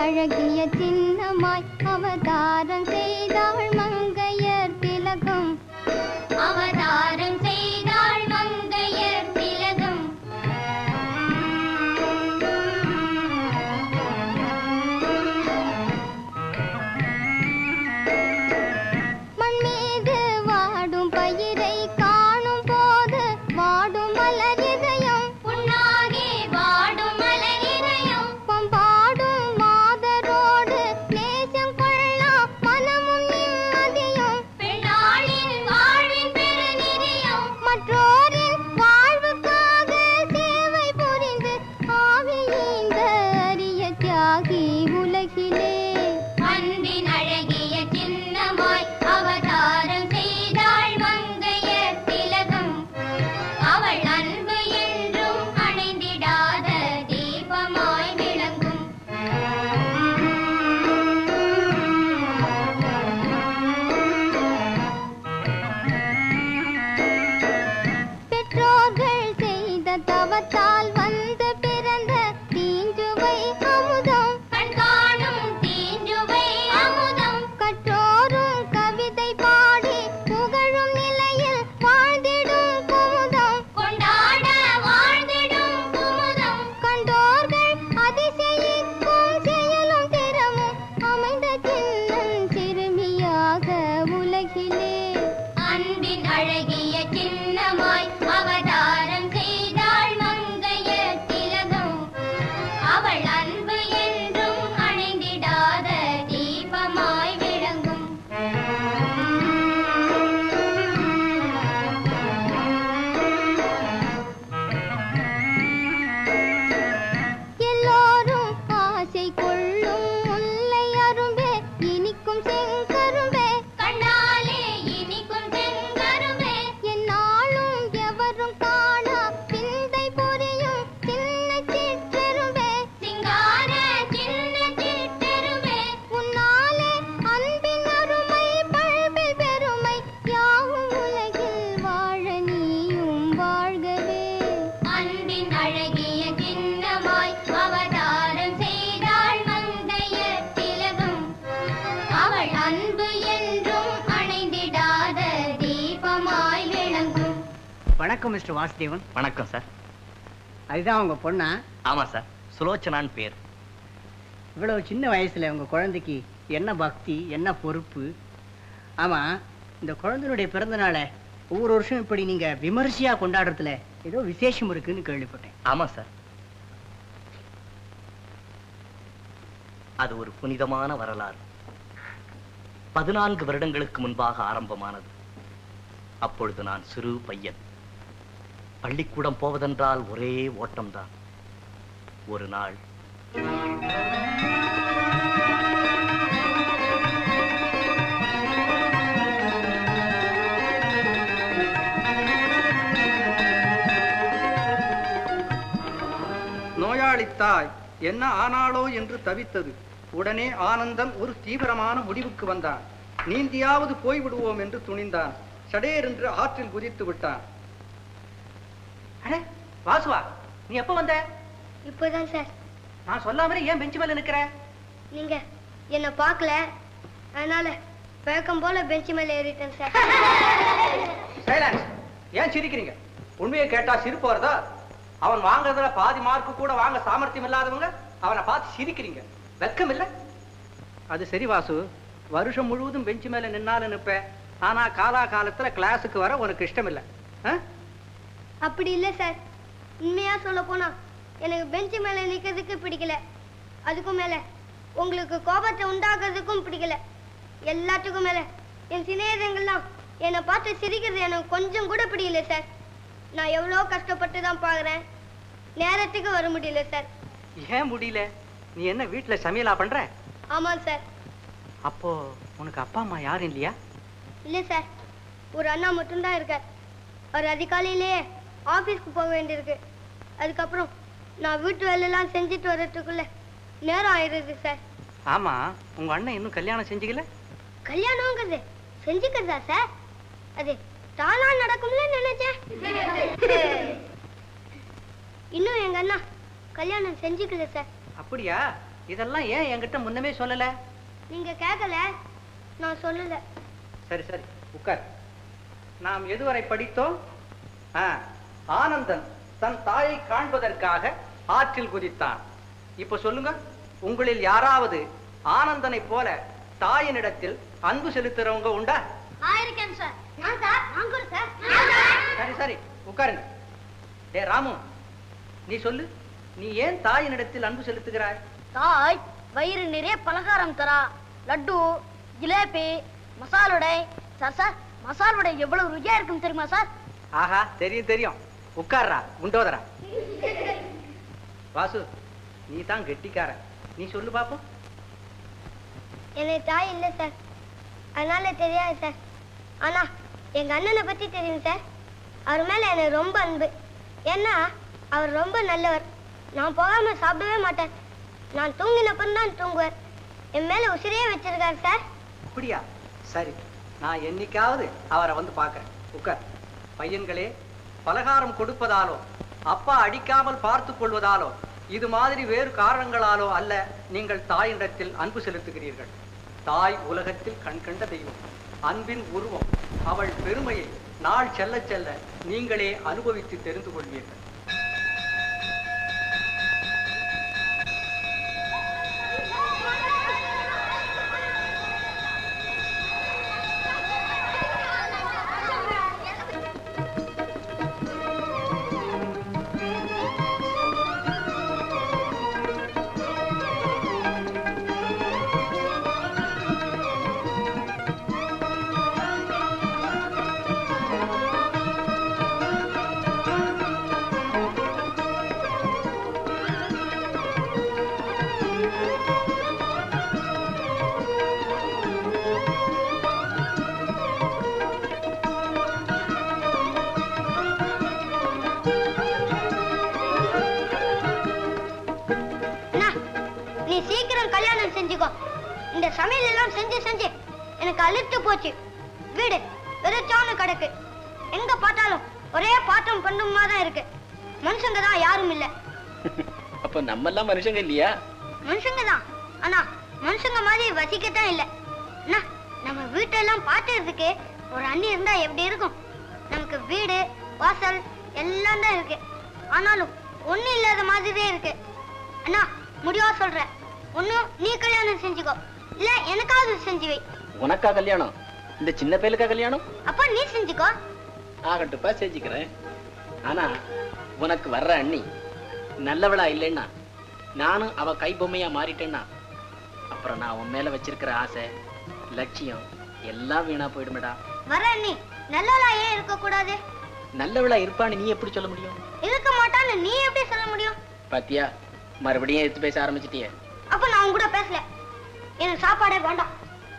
அழகிய சின்னமாய் அவதாரம் செய்தாள் மங்கையர் திலகம் அவதாரம் செய்தாள் மங்கையர் திலகம் மண் மீது வாடும் பயிரை காணும் போது வாடும் மலர் இதயம் புண்ணாகி வாடும் மலர் இதயம் பம்பாடும் மாதரோடு நேசம் கொள்ளலாம் மனமும் நிம்மதியும் பெண்ணாளின் வாழ்வின் பெருநிதியம் மற்றோரின் வாழ்வுக்காக சேவை புரிந்து ஆவி இந்த அரிய தியாகி உலகிலே அன்பின் அழகிய சின்னமாய் அவதாரம் செய்தாள் மங்கைய திலகம் அவள் அன்பு என்றும் அணைந்திடாத தீபமாய் விளங்கும் பெற்றோர்கள் செய்த தவத்தால் வந்து பிறந்த தீஞ்சுவை அமுதம் கண்காணும் தீஞ்சுவை அமுதம் கற்றோரும் கவிதை பாடி புகழும் நிலையில் வாழ்ந்திடும் குமுதம் கொண்டாட வாழ்ந்திடும் குமுதம் கண்டோர்கள் அதிசயிக்கும் செயலும் திறமும் அமைந்த சின்னன் சிறுமியாக உலகிலே அன்பின் அழகிய சின்னமாய் அவதாரம் செய்தாள் மங்கைய திலகம் அவள் அன்பு என்றும் அணைந்திடாத தீபமாய் விளங்கும் எல்லோரும் ஆசை கொள்ளும் முல்லை அரும்பே இனிக்கும் செங்கரும்பே கண்ணாலே இனிக்கும் செங்கரும்பே என்னாலும் எவரும் காணா பிந்தை பொரியும் சின்ன சிற்றெரும்பே சிங்கார சின்ன சிற்றெரும்பே உன்னாலே அன்பின் அருமை பண்பில் பெருமை யாவும் உலகில் வாழ நீயும் வாழ்கவே அன்பின் அழகிய சின்னமாய் அவதாரம் செய்தாள் மங்கைய திலகம் அவள் அன்பு என்றும் அணைந்திடாத தீபமாய் விளங்கும் வணக்கம் மிஸ்டர் வாசுதேவன் வணக்கம் சார் அதுதான் உங்க பொண்ணா ஆமா சார் சுலோச்சனான் பேர் இவ்வளவு சின்ன வயசுல உங்க குழந்தைக்கு என்ன பக்தி என்ன பொறுப்பு ஆமா இந்த குழந்தையுடைய பிறந்த நாளை ஒவ்வொரு வருஷம் இப்படி நீங்க விமரிசையா கொண்டாடுறதுல ஏதோ விசேஷம் இருக்குன்னு கேள்விப்பட்டேன் ஆமா சார் அது ஒரு புனிதமான வரலாறு பதினான்கு வருடங்களுக்கு முன்பாக ஆரம்பமானது அப்பொழுது நான் சிறு பையன் பள்ளிக்கூடம் போவதென்றால் ஒரே ஓட்டம்தான் ஒரு நாள் நோயாளித்தாய் என்ன ஆனாளோ என்று தவித்தது உடனே ஆனந்தன் ஒரு தீவிரமான முடிவுக்கு வந்தான் நீந்தியாவது போய்விடுவோம் என்று துணிந்தான் சடேர் என்று ஆற்றில் குதித்து விட்டான் அடே வாசுவா நீ எப்ப வந்த இப்போதான் சார் நான் சொல்லாமலே ஏன் பெஞ்சு மேல நிக்கிற நீங்க என்ன பார்க்கல அதனால வழக்கம் போல பெஞ்ச் மேல ஏறிட்டேன் சார் சைலன்ஸ் ஏன் சிரிக்கிறீங்க உண்மையை கேட்டா சிரிப்பு வருதா அவன் வாங்குறதுல பாதி மார்க்கு கூட வாங்க சாமர்த்தியம் இல்லாதவங்க அவனை பார்த்து சிரிக்கிறீங்க வெக்கம் இல்ல அது சரி வாசு வருஷம் முழுவதும் பெஞ்சு மேல நின்னாலும் நிப்பேன் ஆனா காலா காலத்துல கிளாஸுக்கு வர உனக்கு இஷ்டம் இல்ல ஆ? அப்படி இல்ல சார் உண்மையா சொல்ல போனா எனக்கு பெஞ்ச் மேல நிக்கிறதுக்கு பிடிக்கல அதுக்கும் மேல உங்களுக்கு கோபத்தை உண்டாக்குறதுக்கும் பிடிக்கல எல்லாத்துக்கும் மேல என் சிநேகிதங்கள்லாம் என்னை பார்த்து சிரிக்கிறது எனக்கு கொஞ்சம் கூட பிடிக்கல சார் நான் எவ்வளோ கஷ்டப்பட்டு தான் பார்க்குறேன் நேரத்துக்கு வர முடியல சார் ஏன் முடியல நீ என்ன வீட்டுல சமையலா பண்ற ஆமாம் சார் அப்போ உனக்கு அப்பா அம்மா யாரும் இல்லையா இல்லை சார் ஒரு அண்ணா மட்டும்தான் இருக்கார் அவர் அதிகாலையிலேயே ஆஃபீஸ்க்கு போக வேண்டியிருக்கு அதுக்கப்புறம் நான் வீட்டு வேலையெல்லாம் செஞ்சுட்டு வர்றதுக்குள்ள நேரம் ஆயிடுது சார் ஆமா உங்க அண்ணன் இன்னும் கல்யாணம் செஞ்சுக்கல கல்யாணங்கிறது செஞ்சுக்கிறதா சார் அது தானா நடக்கும்ல நினைச்சேன் இன்னும் எங்க அண்ணா கல்யாணம் செஞ்சுக்கல சார் அப்படியா இதெல்லாம் ஏன் என்கிட்ட முன்னமே சொல்லல நீங்க கேட்கல நான் சொல்லல சரி சரி உட்கார் நாம் எதுவரை படித்தோம் ஆ, ஆனந்தன் தன் தாயை காண்பதற்காக ஆற்றில் குதித்தான் இப்ப சொல்லுங்க உங்களில் யாராவது ஆனந்தனை போல தாயினிடத்தில் அன்பு செலுத்துறவங்க உண்டா ஆயிருக்கேன் சார் நான் சார் நான் கூட சார் சரி சரி உட்காருங்க டே ராமு நீ சொல்லு நீ ஏன் தாயினிடத்தில் அன்பு செலுத்துகிறாய் தாய் வயிறு நிறைய பலகாரம் தரா லட்டு ஜிலேபி மசால் வடை சார் சார் மசால் வடை எவ்வளவு ருசியா இருக்கும் தெரியுமா சார் ஆஹா தெரியும் தெரியும் உட்கார்றா குண்டோதரா வாசு நீ தான் கெட்டிக்காரன் நீ சொல்லு பாப்போம் எனக்கு தாய் இல்லை சார் அதனால தெரியாது சார் ஆனா எங்க அண்ணனை பத்தி தெரியும் சார் அவர் மேல எனக்கு ரொம்ப அன்பு ஏன்னா அவர் ரொம்ப நல்லவர் நான் போகாம சாப்பிடவே மாட்டேன் நான் தூங்கினப்பறம் தான் தூங்குவார் என் மேல உசிரியே வச்சிருக்காரு சார் அப்படியா சரி நான் என்னைக்காவது அவரை வந்து பார்க்கறேன் உட்கார் பையன்களே பலகாரம் கொடுப்பதாலோ அப்பா அடிக்காமல் பார்த்து கொள்வதாலோ இது மாதிரி வேறு காரணங்களாலோ அல்ல நீங்கள் தாயினிடத்தில் அன்பு செலுத்துகிறீர்கள் தாய் உலகத்தில் கண் கண்ட தெய்வம் அன்பின் உருவம் அவள் பெருமையை நாள் செல்ல செல்ல நீங்களே அனுபவித்து தெரிந்து கொள்வீர்கள் அண்ணா, நீ சீக்கிரம் கல்யாணம் செஞ்சுக்கோ இந்த சமையல் எல்லாம் செஞ்சு செஞ்சு எனக்கு அழுத்து போச்சு வீடு வெறிச்சான கிடக்கு எங்க பார்த்தாலும் ஒரே பாட்டம் பண்ணுமா தான் இருக்கு மனுஷங்க தான் யாரும் இல்ல அப்ப நம்ம எல்லாம் மனுஷங்க இல்லையா மனுஷங்க தான் ஆனா மனுஷங்க மாதிரி வசிக்கத்தான் இல்ல அண்ணா நம்ம வீட்டெல்லாம் பார்த்துறதுக்கு ஒரு அண்ணி இருந்தா எப்படி இருக்கும் நமக்கு வீடு வாசல் எல்லாம் தான் இருக்கு ஆனாலும் ஒண்ணு இல்லாத மாதிரியே இருக்கு அண்ணா முடிவா சொல்றேன் ஒண்ணும் நீ கல்யாணம் செஞ்சுக்கோ இல்ல எனக்காவது செஞ்சு வை உனக்கா கல்யாணம் இந்த சின்ன பையலுக்கா கல்யாணம் அப்ப நீ செஞ்சுக்கோ ஆகட்டுப்பா செஞ்சுக்கிறேன் ஆனா உனக்கு வர்ற அண்ணி நல்லவளா இல்லைன்னா நானும் அவ கைபொம்மையா மாறிட்டேன்னா அப்புறம் நான் உன் மேல வச்சிருக்கிற ஆசை லட்சியம் எல்லாம் வீணா போயிடுமேடா வர அண்ணி நல்லவளா ஏன் இருக்க கூடாது நல்லவளா இருப்பான்னு நீ எப்படி சொல்ல முடியும் இருக்க மாட்டான்னு நீ எப்படி சொல்ல முடியும் பாத்தியா மறுபடியும் எடுத்து பேச ஆரம்பிச்சிட்டியே அப்ப நான் உன் கூட பேசல எனக்கு சாப்பாடே வேண்டாம்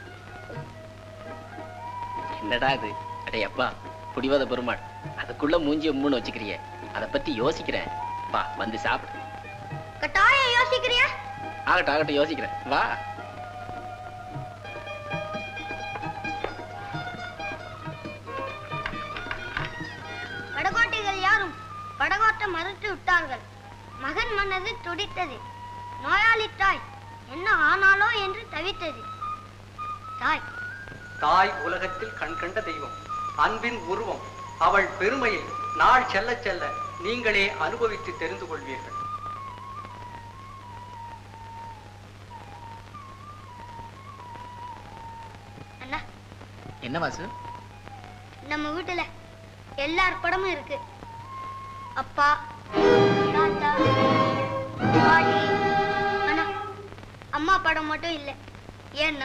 என்னடா இது அடே அப்பா புடிவாத பெருமாள் அதுக்குள்ள மூஞ்சி மூணு வச்சுக்கிறியே அதை பத்தி யோசிக்கிறேன் வா வந்து சாப்பிடு கட்டாயம் யோசிக்கிறியா ஆகட்டும் ஆகட்டும் யோசிக்கிறேன் வா படகோட்டிகள் யாரும் படகோட்ட மறுத்து விட்டார்கள் மகன் மனது துடித்தது நோயாளி தாய் என்ன ஆனாலோ என்று தவித்தது தாய் தாய் உலகத்தில் கண் கண்ட தெய்வம் அன்பின் உருவம் அவள் பெருமையை நாள் செல்ல செல்ல நீங்களே அனுபவித்து தெரிந்து கொள்வீர்கள் அண்ணா என்ன வாசு நம்ம வீட்டுல எல்லார் படமும் இருக்கு அப்பா தாத்தா பாட்டி ஆனா அம்மா படம் மட்டும் இல்லை ஏன்னா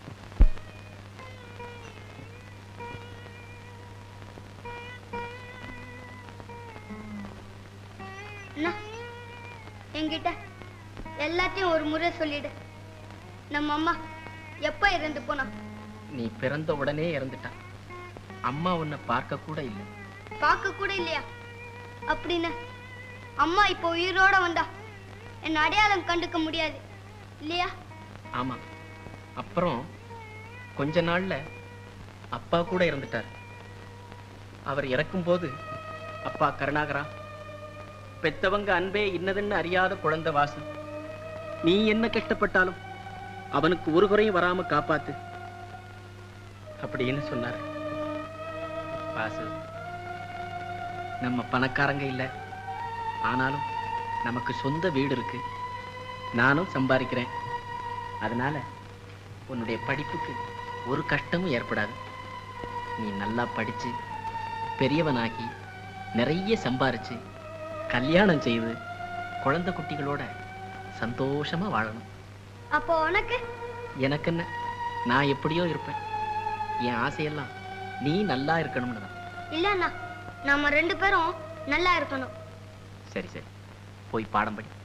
அண்ணா என்கிட்ட எல்லாத்தையும் ஒரு முறை சொல்லிடு நம்ம அம்மா எப்ப இறந்து போனா நீ பிறந்த உடனே இறந்துட்டா அம்மா உன்னை பார்க்க கூட இல்லை பார்க்க கூட இல்லையா அப்படின்னு அம்மா இப்போ உயிரோட வந்தா என்ன அடையாளம் கண்டுக்க முடியாது இல்லையா ஆமா அப்புறம் கொஞ்ச நாள்ல அப்பா கூட இறந்துட்டார் அவர் இறக்கும்போது அப்பா கருணாகரா பெத்தவங்க அன்பே இன்னதுன்னு அறியாத குழந்தை வாசு நீ என்ன கஷ்டப்பட்டாலும் அவனுக்கு ஒரு குறையும் வராம காப்பாத்து அப்படின்னு சொன்னாரு வாசு நம்ம பணக்காரங்க இல்ல ஆனாலும் நமக்கு சொந்த வீடு இருக்கு நானும் சம்பாதிக்கிறேன் அதனால உன்னுடைய படிப்புக்கு ஒரு கஷ்டமும் ஏற்படாது நீ நல்லா படிச்சு பெரியவனாகி நிறைய சம்பாரிச்சு கல்யாணம் செய்து குழந்தை குட்டிகளோட சந்தோஷமா வாழணும் அப்போ உனக்கு எனக்கு என்ன நான் எப்படியோ இருப்பேன் என் ஆசையெல்லாம் நீ நல்லா இருக்கணும்னு தான் இல்ல அண்ணா நாம ரெண்டு பேரும் நல்லா இருக்கணும் சரி சரி போய் பாடம் படி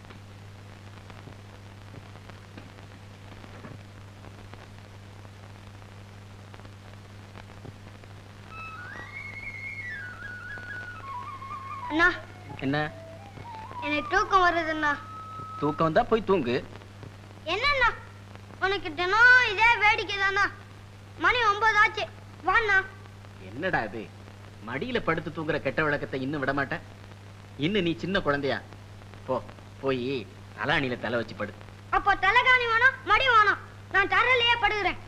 அண்ணா என்ன எனக்கு தூக்கம் வருதுண்ணா தூக்கம் வந்தா போய் தூங்கு என்னண்ணா உனக்கு தினம் இதே வேடிக்கை தானா மணி ஒன்பது ஆச்சு வாண்ணா என்னடா இது மடியில படுத்து தூங்குற கெட்ட விளக்கத்தை இன்னும் விட மாட்டேன் இன்னும் நீ சின்ன குழந்தையா போ போய் தலாணியில தலை வச்சு படு அப்போ தலைகாணி வேணாம் மடி வேணாம் நான் தரலையே படுகிறேன்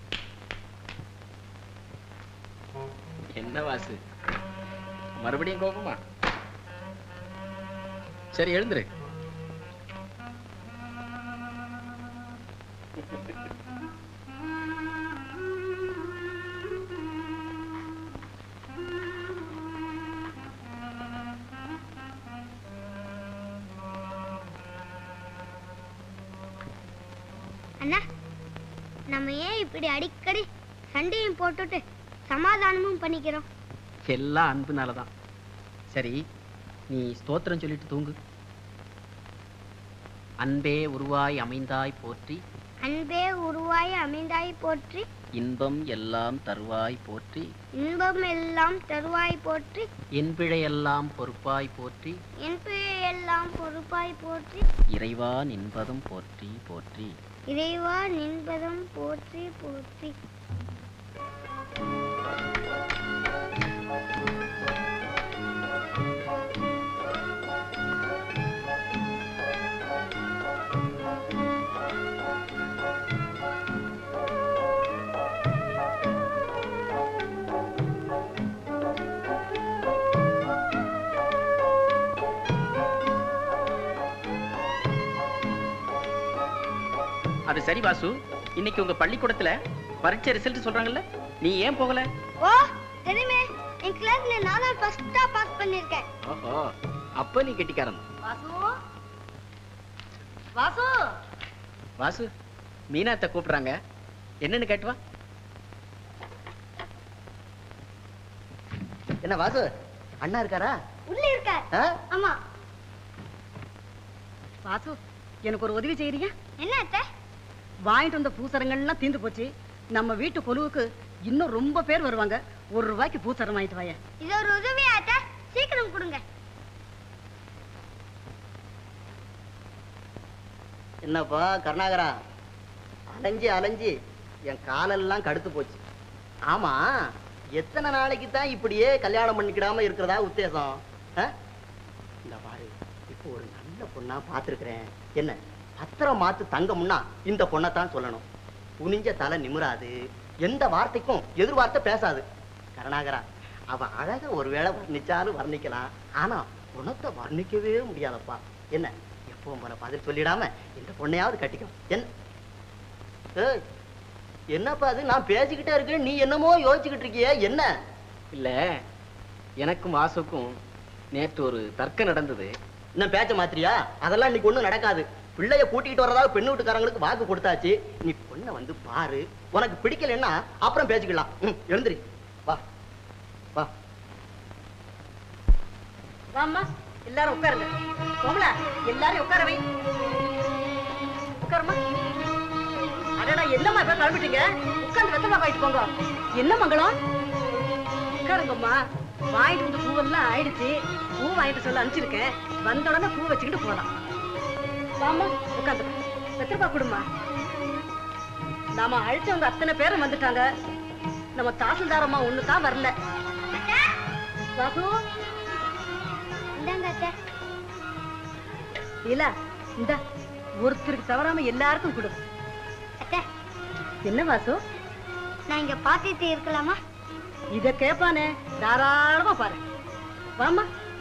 என்ன வாசு மறுபடியும் கோபமா சரி எழுந்துரு அண்ணா நம்ம ஏன் இப்படி அடிக்கடி சண்டையும் போட்டுட்டு சமாதானமும் பண்ணிக்கிறோம் எல்லாம் அன்புனாலதான் சரி நீ ஸ்தோத்திரம் சொல்லிட்டு தூங்கு அன்பே உருவாய் அமைந்தாய் போற்றி அன்பே உருவாய் அமைந்தாய் போற்றி இன்பம் எல்லாம் தருவாய் போற்றி இன்பம் எல்லாம் தருவாய் போற்றி என் பிழையெல்லாம் பொறுப்பாய் போற்றி என் எல்லாம் பொறுப்பாய் போற்றி இறைவா நின்பதும் போற்றி போற்றி இறைவா நின்பதம் போற்றி போற்றி அது சரி வாசு இன்னைக்கு உங்க பள்ளிக்கூடத்துல பரீட்சை ரிசல்ட் சொல்றாங்கல்ல நீ ஏன் போகல ஓ தெரியுமே என் கிளாஸ்ல நான் தான் ஃபர்ஸ்டா பாஸ் பண்ணிருக்கேன் ஓஹோ அப்ப நீ கெட்டிக்காரன் வாசு வாசு வாசு மீனாத்த கூப்பிடுறாங்க என்னன்னு கேட்டு வா என்ன வாசு அண்ணா இருக்காரா உள்ள இருக்கார் ஆ? ஆமா வாசு எனக்கு ஒரு உதவி செய்யறீங்க என்ன அத்தை வாங்கிட்டு வந்த பூசரங்கள்லாம் தீந்து போச்சு நம்ம வீட்டு கொலுவுக்கு இன்னும் ரொம்ப பேர் வருவாங்க ஒரு ரூபாய்க்கு பூசரம் வாங்கிட்டு வாய இது ஒரு உதவியா அத்தை சீக்கிரம் கொடுங்க என்னப்பா கருணாகரா அலைஞ்சு அலைஞ்சு என் காலெல்லாம் கடுத்து போச்சு ஆமா எத்தனை நாளைக்கு தான் இப்படியே கல்யாணம் பண்ணிக்கிடாம இருக்கிறதா உத்தேசம் ஆ? இந்த பாரு இப்போ ஒரு நல்ல பொண்ணா பார்த்துருக்கிறேன் என்ன பத்திரம் மாத்து தங்கம்னா இந்த பொண்ணை தான் சொல்லணும் குனிஞ்ச தலை நிமிராது எந்த வார்த்தைக்கும் எதிர்வார்த்தை பேசாது கருணாகரா அவ அழக ஒருவேளை வர்ணிச்சாலும் வர்ணிக்கலாம் ஆனா குணத்தை வர்ணிக்கவே முடியாதப்பா என்ன எப்பவும் போல பதில் சொல்லிடாம இந்த பொண்ணையாவது கட்டிக்கும் என்ன ஏய், என்னப்பா அது நான் பேசிக்கிட்டே இருக்கேன் நீ என்னமோ யோசிச்சுக்கிட்டு இருக்கியே என்ன இல்ல எனக்கும் வாசுக்கும் நேற்று ஒரு தர்க்கம் நடந்தது இன்னும் பேச்ச மாத்திரியா அதெல்லாம் இன்னைக்கு ஒண்ணும் நடக்காது பிள்ளைய கூட்டிக்கிட்டு வரதாக பெண்ணு வீட்டுக்காரங்களுக்கு வாக்கு கொடுத்தாச்சு நீ பொண்ணை வந்து பாரு உனக்கு பிடிக்கலன்னா அப்புறம் பேசிக்கலாம் ம், எழுந்திரி வா வா வாம்மா எல்லாரும் உட்காருங்க கோமலா எல்லாரும் உட்கார வை உட்காருமா அடடா என்னம்மா இப்ப கிளம்பிட்டீங்க உட்கார்ந்து வெத்தமா வாங்கிட்டு போங்க என்ன மங்களம் உட்காருங்கம்மா வாங்கிட்டு வந்து பூவெல்லாம் ஆயிடுச்சு பூ வாங்கிட்டு சொல்ல அனுப்பிச்சிருக்கேன் வந்த உடனே பூ வச்சுக்கிட்டு போலாம் வாமா உட்காந்து வெத்தரப்பா கொடுமா நாம அழைச்சவங்க அத்தனை பேரும் வந்துட்டாங்க நம்ம தாசில்தாரம்மா ஒண்ணு தான் வரல வாசு இந்தாங்க அத்தை இல்ல இந்த ஒருத்தருக்கு தவறாம எல்லாருக்கும் கொடு அத்தை என்ன வாசு நான் இங்க பார்த்துட்டு இருக்கலாமா இத கேப்பானே தாராளமா பாரு வாமா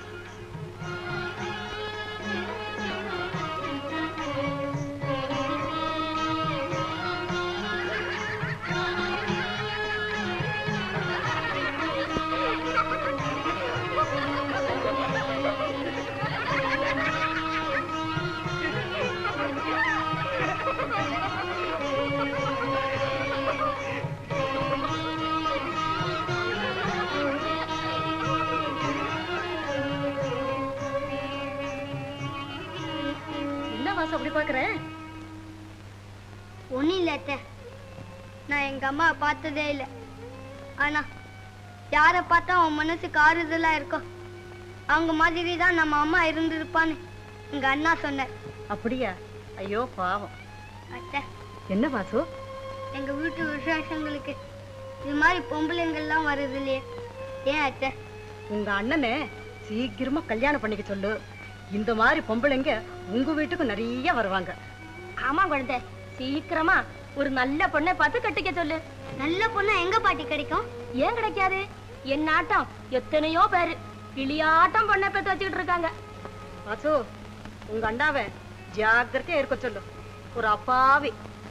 என்ன வாசு அப்படி பாக்குறேன் ஒண்ணும் இல்ல அத்தை நான் எங்க அம்மா பார்த்ததே இல்ல ஆனா யார பார்த்தா உன் மனசுக்கு ஆறுதலா இருக்கும் அவங்க மாதிரி தான் நம்ம அம்மா இருந்திருப்பான்னு எங்க அண்ணா சொன்னார் அப்படியா ஐயோ பாவம் அத்தை என்ன வாசு எங்க வீட்டு விசேஷங்களுக்கு இது மாதிரி பொம்பளைங்கள்லாம் வருது இல்லையே ஏன் அத்தை உங்க அண்ணனை சீக்கிரமா கல்யாணம் பண்ணிக்க சொல்லு இந்த மாதிரி பொம்பளைங்க உங்க வீட்டுக்கு நிறைய வருவாங்க ஆமா குழந்தை சீக்கிரமா ஒரு நல்ல பொண்ணை பார்த்து கட்டிக்க சொல்லு நல்ல பொண்ணு எங்க பாட்டி கிடைக்கும் ஏன் கிடைக்காது என் ஆட்டம் எத்தனையோ பேரு கிளியாட்டம் பொண்ணை பெத்து வச்சுக்கிட்டு இருக்காங்க வாசு உங்க அண்ணாவை ஜாக்கிரதையா இருக்க சொல்லு ஒரு அப்பாவி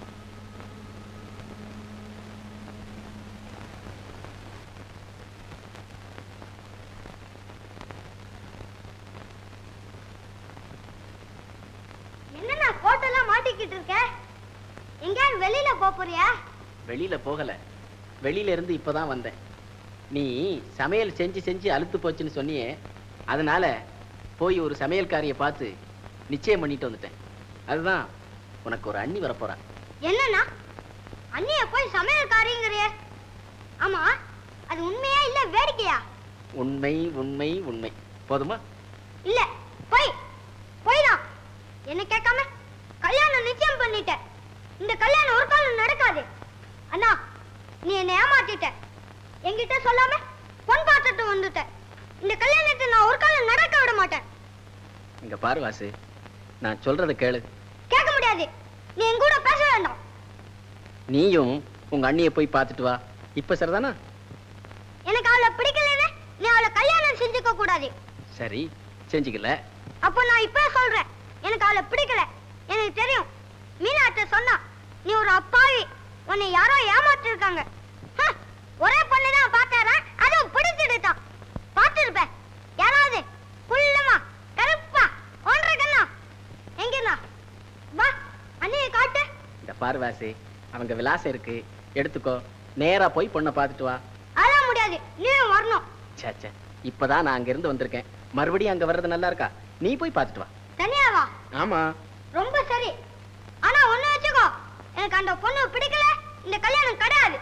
என்னண்ணா கோட்டெல்லாம் மாட்டிக்கிட்டு இருக்க எங்கேயாவது வெளியில போப் போறியா வெளியில போகல வெளியில இருந்து இப்பதான் வந்தேன் நீ சமையல் செஞ்சு செஞ்சு அலுத்து போச்சுன்னு சொன்னியே அதனால போய் ஒரு சமையல்காரியை பார்த்து நிச்சயம் பண்ணிட்டு வந்துட்டேன் அதுதான் உனக்கு ஒரு அண்ணி வரப்போறா என்னண்ணா அண்ணிய போய் சமையல்காரிங்கிறியே ஆமா அது உண்மையா இல்ல வேடிக்கையா உண்மை உண்மை உண்மை போதுமா இல்ல போய் போய் தான் என்ன கேட்காம கல்யாணம் நிச்சயம் பண்ணிட்ட இந்த கல்யாணம் ஒரு காலம் நடக்காது அண்ணா நீ என்னை ஏமாத்திட்ட என்கிட்ட சொல்லாம பொன் பார்த்துட்டு வந்துட்ட இந்த கல்யாணத்தை நான் ஒரு காலம் நடக்க விட மாட்டேன் இங்க பாரு வாசு நான் சொல்றத கேளு கேட்க முடியாது நீ என் கூட பேச வேண்டாம் நீயும் உங்க அண்ணியை போய் பார்த்துட்டு வா இப்ப சரிதானா எனக்கு அவளை பிடிக்கலன்னு நீ அவளை கல்யாணம் செஞ்சுக்க கூடாது சரி செஞ்சுக்கல அப்போ நான் இப்ப சொல்றேன் எனக்கு அவளை பிடிக்கல எனக்கு தெரியும் மீனாட்ட சொன்னா நீ ஒரு அப்பாவி உன்னை யாரோ ஏமாத்திருக்காங்க ஹ, ஒரே பொண்ணு தான் பார்த்தாரா அதுவும் பிடிச்சிடுதான் பார்த்திருப்ப யாராவது குள்ளமா கருப்பா ஒன்றரை கண்ணா எங்கண்ணா வா அண்ணியை காட்டு இந்த பாரு வாசு அவங்க விலாசம் இருக்கு எடுத்துக்கோ நேரா போய் பொண்ணை பார்த்துட்டு வா அதெல்லாம் முடியாது நீயும் வரணும் ச்சே ச்சே இப்பதான் நான் அங்க இருந்து வந்திருக்கேன் மறுபடியும் அங்க வர்றது நல்லா இருக்கா நீ போய் பார்த்துட்டு வா தனியா வா ஆமா ரொம்ப சரி ஆனா ஒண்ணு வச்சுக்கோ எனக்கு அந்த பொண்ணு பிடிக்கல இந்த கல்யாணம் கிடையாது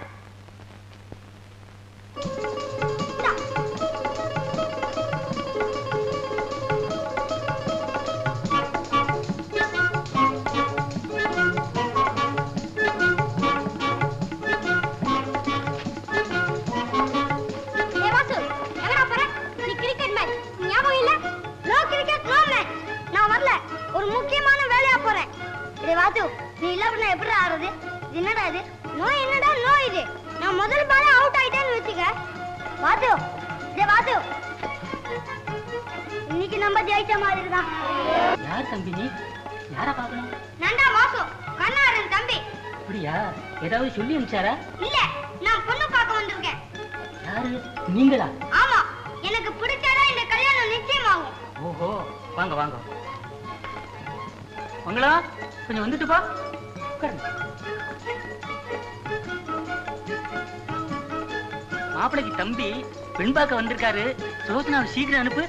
இந்தா. ஏய் வாசு, எங்கடா போற? நீ cricket match. ஞாபகம் இல்ல? No cricket, no match. நான் வரல. ஒரு முக்கியமான வேலையா போறேன். டேய் வாசு, நீ இல்லாம நான் எப்படி ஆடுறது? இது என்னடா இது? நோ என்னடா நோ இது? நான் முதல் பாலே out ஆயிட்டேன்னு வச்சுக்க. வாசு, டேய் வாசு. இன்னைக்கு நம்ம ஜெயிச்ச மாதிரி தான் யார் தம்பி நீ யாரை பார்க்கணும் நண்டா வாசு கண்ணாரன் தம்பி அப்படியா ஏதாவது சொல்லி அனுப்பிச்சாரா இல்ல நான் பொண்ணு பார்க்க வந்திருக்கேன் யாரு நீங்களா ஆமா எனக்கு பிடிச்சாதான் இந்த கல்யாணம் நிச்சயமாகும் ஓஹோ வாங்க வாங்க மங்களா கொஞ்சம் வந்துட்டு பா உட்காருங்க. மாப்பிளைக்கு தம்பி பெண் பார்க்க வந்திருக்காரு சோசனாவை சீக்கிரம் அனுப்பு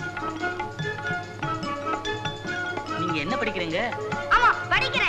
நீங்க என்ன படிக்கிறீங்க ஆமா படிக்கிறேன்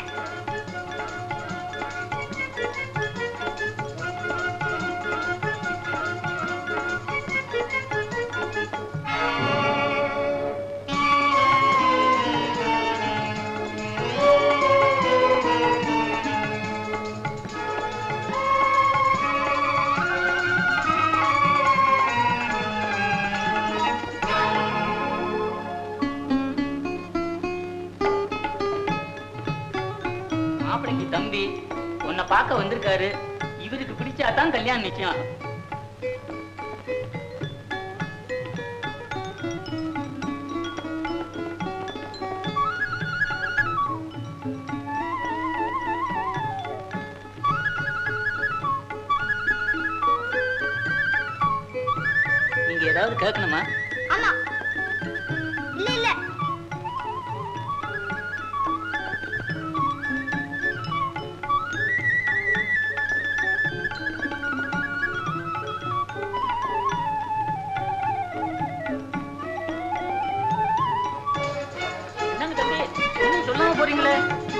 மாப்பிளைக்கு தம்பி உன்னை பார்க்க வந்திருக்காரு இவருக்கு பிடிச்சாதான் கல்யாணம் நிச்சயம் நீங்க ஏதாவது கேட்கணுமா ஆமா இல்ல இல்ல என்னங்க தம்பி ஒண்ணும் சொல்லாம போறீங்களே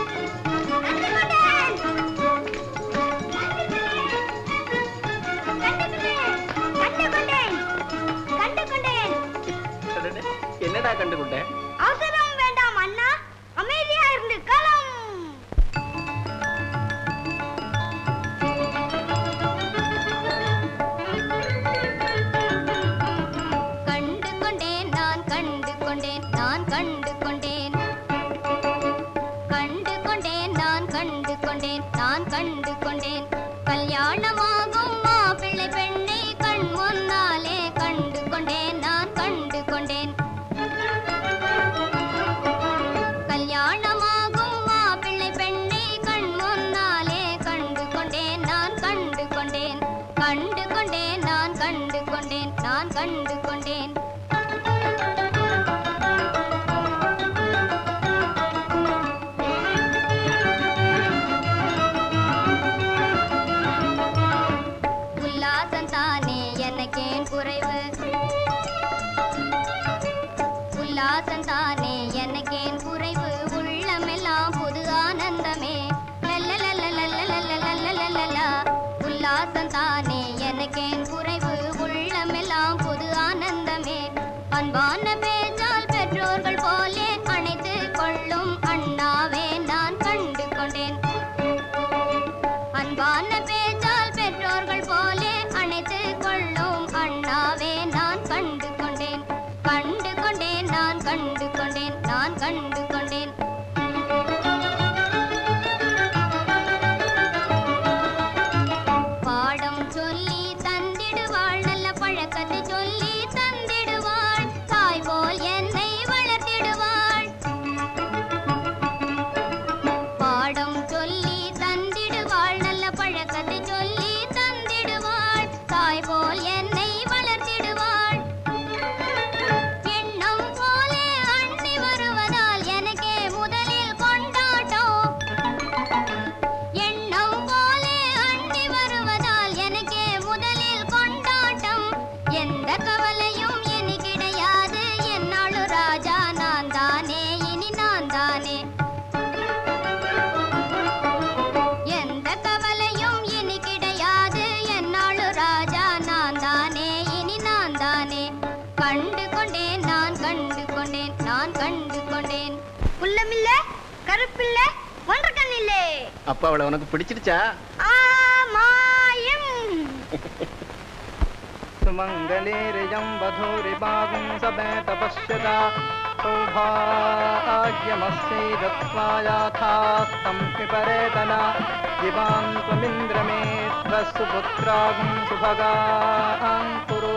கண்டுகொண்டேன் கண்டுகொண்டேன் என்னடா கண்டுபிட்டேன் அவசரம் வேண்டாம் அண்ணா அமைதியா இருந்து களம் கண்டு கொண்டேன் நான் கண்டு கொண்டேன் நான் கண்டு கொண்டேன் கண்டு கொண்டேன் நான் கண்டு கொண்டேன் நான் கண்டு கொண்டேன் கல்யாணமாகும் மாப்பிள்ளை பெண்ணை கண் முன்னாலே கண்டு கொண்டேன் நான் கண்டு கொண்டேன் கல்யாணமாகும் மாப்பிள்ளை பெண்ணை கண் முன்னாலே கண்டு கொண்டேன் நான் கண்டு கொண்டேன் கண்டு கொண்டேன் நான் கண்டு கொண்டேன் நான் கண்டு கொண்டேன் உல்லாசம் தானே எனக்கேன் குறைவு உல்லாசம் தானே எனக்கேன் குறைவு உள்ளமெல்லாம் புது ஆனந்தமே லல்லலல்லலல்லலல்லலல்லலல்லா. உல்லாசம் தானே எனக்கேன் குறைவு உள்ளமெல்லாம் புது ஆனந்தமே அன்பான பேச்சால் பெற்றோர்கள் போலே அணைத்து கொள்ளும் அண்ணாவே நான் கண்டு கொண்டேன் அன்பான பேச்சால் பெற்றோர்கள் போலே அணைத்து கொள்ளும் அண்ணாவே நான் கண்டு கொண்டேன் கண்டு கொண்டேன் நான் கண்டு கொண்டேன் நான் கண்டு கொண்டேன் பாடம் சொல்லி தந்திடுவாள் நல்ல பழக்கத்தை சொல்லி தந்திடுவாள் தாய் போல் என்னை வளர்த்திடுவாள் பாடம் சொல்லி தந்திடுவாள் நல்ல பழக்கத்தை சொல்லி தந்திடுவாள் தாய் போல் என்னை வளர்த்திடுவாள் எண்ணம் போலே அண்ணி வருவதால் எனக்கே முதலில் கொண்டாட்டம் எண்ணம் போலே அண்ணி வருவதால் எனக்கே முதலில் கொண்டாட்டம் எந்த கவலையும் இனி கிடையாது என்னாளு ராஜா நான் தானே இனி நான் தானே எந்த கவலையும் இனி கிடையாது என்னாளு ராஜா நான் தானே இனி நான் தானே கண்டு கொண்டேன் நான் கண்டு கொண்டேன் நான் கண்டு கொண்டேன் குள்ளமில்ல கருப்பில்ல ஒன்றக்கண்ணில்லே அப்ப அவளை உனக்கு பிடிச்சிருச்சா ஆமாயம் सुमङ्गलेरिजं वधूरिबाहुं समेतपश्यता सौभाग्यमस्यै दत्त्वा याथास्तं विपरेतना दिवां त्वमिन्द्रमेत्वस्तु पुत्रागुं सुभगां कुरु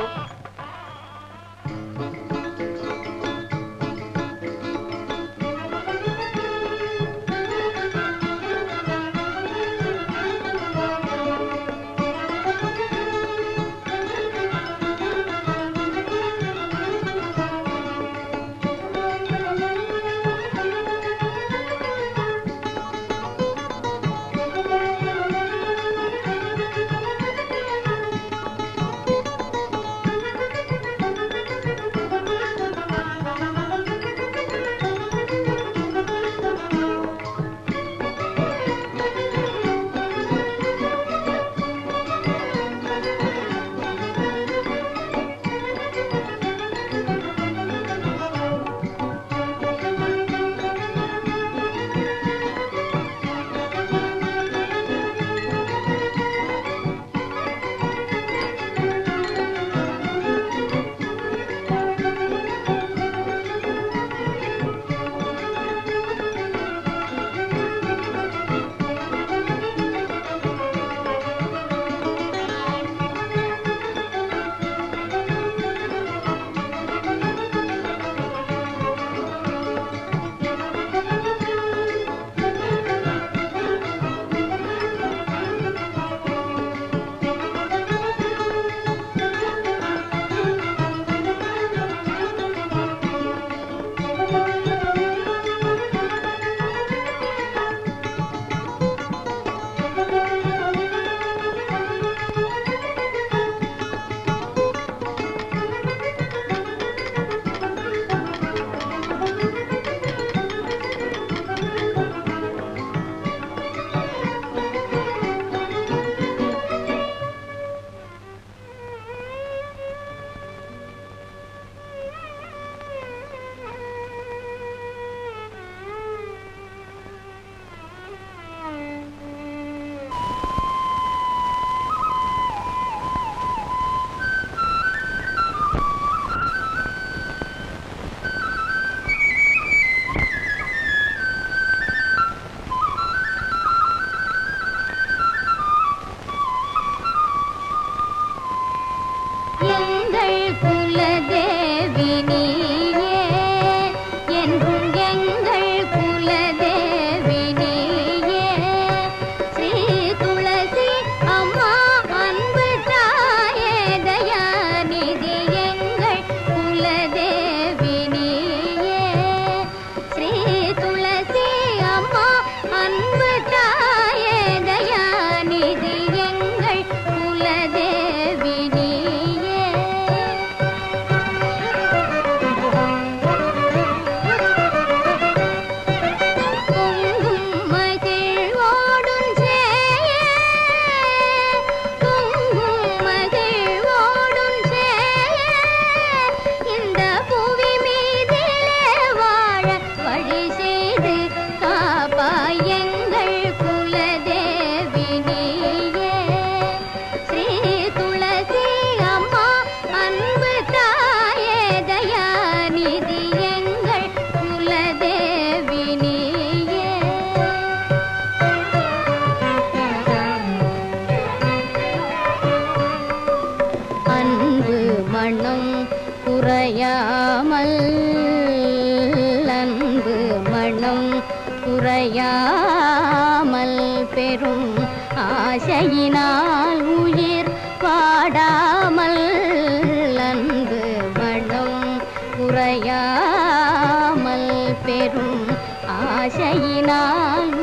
காப்பாய் எங்கள் குலதேவி நீயே ஸ்ரீ துளசி அம்மா அன்பு தாயே தயாநிதி எங்கள் குலதேவி நீயே அன்பு மனம் குறையாமல் அன்பு மனம் குறையாமல் பெரும் ஆசையினால் உயிர் பாடாமல் அன்பு மனம் குறையாமல் பெரும் ஆசையினால்